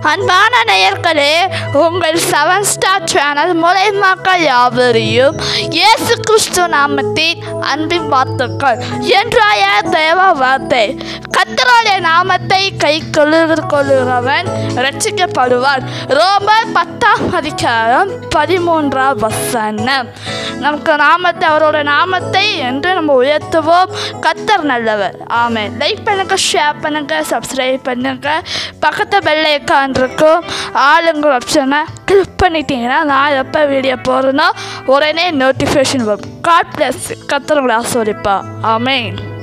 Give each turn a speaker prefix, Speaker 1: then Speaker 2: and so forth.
Speaker 1: அன்பான நேயர்களே உங்கள் செவன் ஸ்டார் சேனல் மூலைமாக்கள் யாவரையும் இயேசு கிறிஸ்து நாமத்தின் அன்பின் வார்த்தைகள் என்றாய தேவ வார்த்தை கத்தராலே நாமத்தை கை கொள்ளுகிறவன் ரட்சிக்கப்படுவார் ரோமர் பத்தாம் அதிகாரம் பதிமூன்றாம் வசனம் நமக்கு நாமத்தை அவரோட நாமத்தை என்று நம்ம உயர்த்துவோம் கத்தர் நல்லவர் ஆமென் லைக் பண்ணுங்க ஷேர் பண்ணுங்க சப்ஸ்கிரைப் பண்ணுங்க பக்கத்து பெல் ஐக்கான் இருக்கும் ஆளுங்க ஆப்ஷனை கிளிக் பண்ணிட்டீங்கன்னா நான் எப்போ வீடியோ போடுறேனோ உடனே நோட்டிஃபிகேஷன் வரும் காட் பிளஸ் கத்தர் உங்களை ஆஸ்வதிப்பா ஆமென்